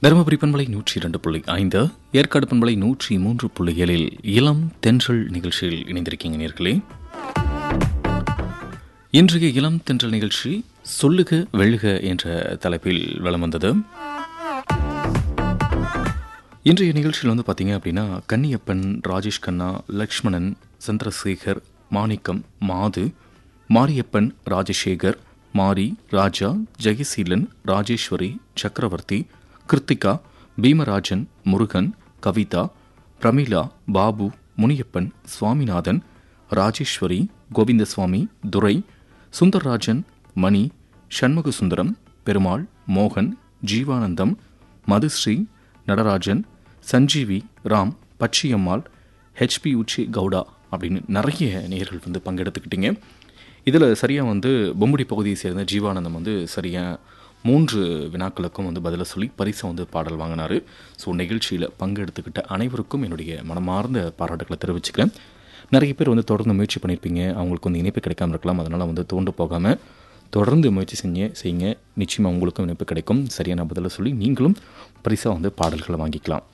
தருமபுரி பண்பலை நூற்றி இரண்டு புள்ளி ஐந்து ஏற்காடு பண்பலை நூற்றி மூன்று புள்ளி ஏழில் இளம் தென்றல் நிகழ்ச்சியில் இணைந்திருக்கீங்க நேர்களே இன்றைய இளம் தென்றல் நிகழ்ச்சி சொல்லுக வெள்ளுக என்ற தலைப்பில் வலம் வந்தது இன்றைய நிகழ்ச்சியில் வந்து பார்த்தீங்க அப்படின்னா கன்னியப்பன் ராஜேஷ் கண்ணா லக்ஷ்மணன் சந்திரசேகர் மாணிக்கம் மாது மாரியப்பன் ராஜசேகர் மாரி ராஜா ஜெயசீலன் ராஜேஸ்வரி சக்கரவர்த்தி கிருத்திகா பீமராஜன் முருகன் கவிதா பிரமிளா பாபு முனியப்பன் சுவாமிநாதன் ராஜேஸ்வரி கோவிந்தசுவாமி துரை சுந்தர்ராஜன் மணி சண்முகசுந்தரம் பெருமாள் மோகன் ஜீவானந்தம் மதுஸ்ரீ நடராஜன் சஞ்சீவி ராம் பச்சியம்மாள் ஹெச்பி உச்சி கவுடா அப்படின்னு நிறைய நேர்கள் வந்து பங்கெடுத்துக்கிட்டீங்க இதில் சரியாக வந்து பொம்முடி பகுதியை சேர்ந்த ஜீவானந்தம் வந்து சரியாக மூன்று வினாக்களுக்கும் வந்து பதிலை சொல்லி பரிசை வந்து பாடல் வாங்கினார் ஸோ நிகழ்ச்சியில் பங்கெடுத்துக்கிட்ட அனைவருக்கும் என்னுடைய மனமார்ந்த பாராட்டுகளை தெரிவிச்சுக்கிறேன் நிறைய பேர் வந்து தொடர்ந்து முயற்சி பண்ணியிருப்பீங்க அவங்களுக்கு வந்து இணைப்பு கிடைக்காம இருக்கலாம் அதனால் வந்து தோண்டு போகாமல் தொடர்ந்து முயற்சி செஞ்சு செய்யுங்க நிச்சயமாக உங்களுக்கும் இணைப்பு கிடைக்கும் சரியான பதிலை சொல்லி நீங்களும் பரிசாக வந்து பாடல்களை வாங்கிக்கலாம்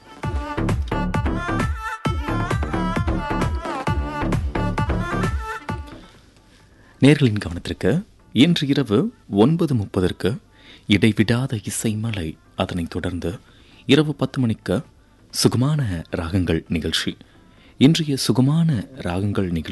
நேர்களின் கவனத்திற்கு இன்று இரவு ஒன்பது முப்பதற்கு இடைவிடாத இசை மலை அதனைத் தொடர்ந்து இரவு பத்து மணிக்கு சுகமான ராகங்கள் நிகழ்ச்சி இன்றைய சுகமான ராகங்கள் நிகழ்ச்சி